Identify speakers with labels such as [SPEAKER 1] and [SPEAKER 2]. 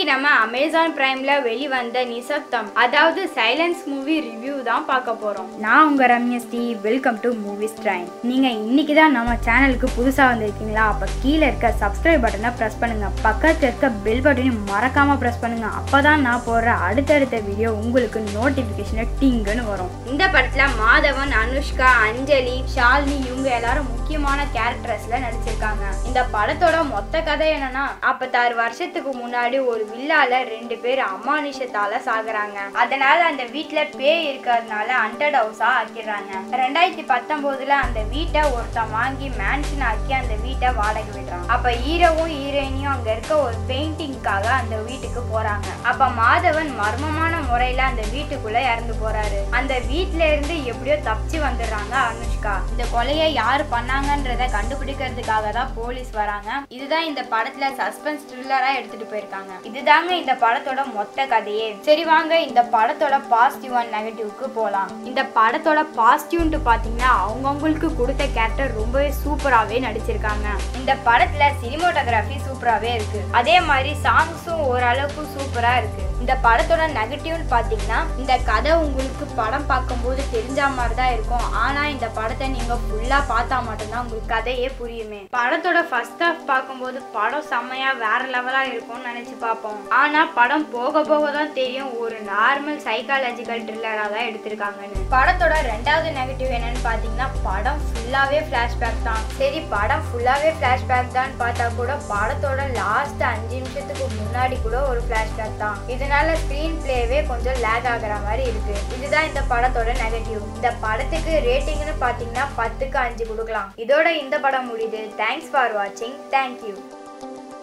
[SPEAKER 1] நம்ம அமேசான் பிரைம்ல வெளிவந்த நிசப்தம் அதாவது சைலன்ஸ் மூவி ரிவ்யூ தான் பார்க்க போறோம்
[SPEAKER 2] நான் உங்கள் Ramyashree welcome to movies train நீங்கள் இன்னைக்கு தான் நம்ம சேனலுக்கு புதுசாக வந்திருக்கீங்களா அப்போ கீழே இருக்க சப்ஸ்கிரைப் பட்டனை ப்ரெஸ் பண்ணுங்கள் பக்கத்தில் இருக்க பெல் பட்டனையும் மறக்காமல் ப்ரெஸ் பண்ணுங்கள் அப்போ தான் நான் போடுற அடுத்தடுத்த வீடியோ உங்களுக்கு நோட்டிஃபிகேஷனை டிங்குன்னு வரும்
[SPEAKER 1] இந்த படத்துல மாதவன் அனுஷ்கா அஞ்சலி ஷாலினி இவங்க எல்லாரும் முக்கியமான கேரக்டர்ஸ்ல நடிச்சிருக்காங்க இந்த படத்தோட மொத்த கதை என்னன்னா நாற்பத்தாறு வருஷத்துக்கு முன்னாடி ஒரு வில்லால ரெண்டு பேர் அமானுஷத்தால சாகுறாங்க அதனால அந்த வீட்ல பேய் இருக்கிறதுனால அண்டட் ஹவுஸா ஆக்கிடுறாங்க ரெண்டாயிரத்தி பத்தொன்பதுல அந்த வீட்டை ஒருத்தன் வாங்கி மேன்ஷன் ஆக்கி அந்த வீட்டை வாடகை விடுறான் அப்ப ஹீரோவும் ஹீரோயினியும் அங்க இருக்க ஒரு பெயிண்டிங்காக அந்த வீட்டுக்கு போறாங்க அப்ப மாதவன் மர்மமான முறையில அந்த வீட்டுக்குள்ள இறந்து போறாரு அந்த வீட்ல இருந்து எப்படியோ தப்பிச்சு வந்துடுறாங்க அனுஷ்கா இந்த கொலையை யார் பண்ணாங்கன்றத கண்டுபிடிக்கிறதுக்காக தான் போலீஸ் வராங்க இதுதான் இந்த படத்துல சஸ்பென்ஸ் த்ரில்லரா எடுத்துட்டு போயிருக்காங்க இதுதாங்க இந்த படத்தோட மொத்த கதையே சரி வாங்க இந்த படத்தோட பாசிட்டிவ் அண்ட் நெகட்டிவ்க்கு போலாம் இந்த படத்தோட பாசிட்டிவ்னு பாத்தீங்கன்னா அவங்கவுங்களுக்கு கொடுத்த கேரக்டர் ரொம்பவே சூப்பராகவே நடிச்சிருக்காங்க இந்த படத்துல சினிமோட்டோகிராஃபி சூப்பராகவே இருக்கு அதே மாதிரி சாங்ஸும் ஓரளவுக்கு சூப்பரா இருக்கு இந்த படத்தோட நெகட்டிவ்னு பாத்தீங்கன்னா இந்த கதை உங்களுக்கு படம் பார்க்கும்போது தெரிஞ்ச மாதிரி தான் இருக்கும் ஆனா இந்த படத்தை நீங்க ஃபுல்லா பார்த்தா மட்டும்தான் உங்களுக்கு கதையே புரியுமே படத்தோட ஃபர்ஸ்ட் ஹாஃப் பார்க்கும்போது படம் செம்மையா வேற லெவலா இருக்கும்னு நினைச்சு பார்ப்போம் ஆனா படம் போக போக தான் தெரியும் ஒரு நார்மல் சைக்காலஜிக்கல் த்ரில்லரா தான் எடுத்திருக்காங்கன்னு படத்தோட ரெண்டாவது நெகட்டிவ் என்னன்னு பாத்தீங்கன்னா படம் ஃபுல்லாவே ஃபிளாஷ்பேக் தான் சரி படம் ஃபுல்லாவே ஃபிளாஷ்பேக் தான் பார்த்தா கூட படத்தோட லாஸ்ட் அஞ்சு நிமிஷத்துக்கு முன்னாடி கூட ஒரு ஃபிளாஷ்பேக் தான் இதனால ஸ்க்ரீன் பிளேவே கொஞ்சம் லேக் ஆகுற மாதிரி இருக்கு இதுதான் இந்த படத்தோட நெகட்டிவ் இந்த படத்துக்கு ரேட்டிங்னு பாத்தீங்கன்னா பத்துக்கு அஞ்சு கொடுக்கலாம் இதோட இந்த படம் முடியுது தேங்க்ஸ் ஃபார் வாட்சிங் தேங்க்யூ